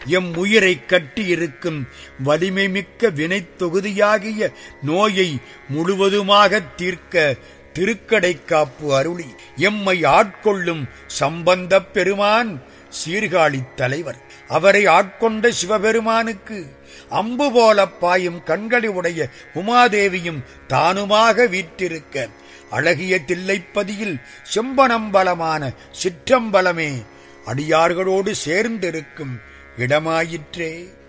M உயிரைக் கட்டியிருக்கும் வலிமை மிக்க வினைத் தொகுதியாகிய நோயை முழுவதுமாகத் தீர்க்க திருக்கடைக்காப்பு அருளி எம்மை ஆட்கொள்ளும் சம்பந்தப் பெருமான் சீர்காழித் தலைவர் அவரை ஆட்கொண்ட சிவபெருமானுக்கு அம்பு போலப் பாயும் கண்களை உடைய உமாதேவியும் தானுமாக வீற்றிருக்க அழகிய தில்லைப்பதியில் செம்பனம்பலமான சிற்றம்பலமே அடியார்களோடு சேர்ந்திருக்கும் இடமாயிற்றே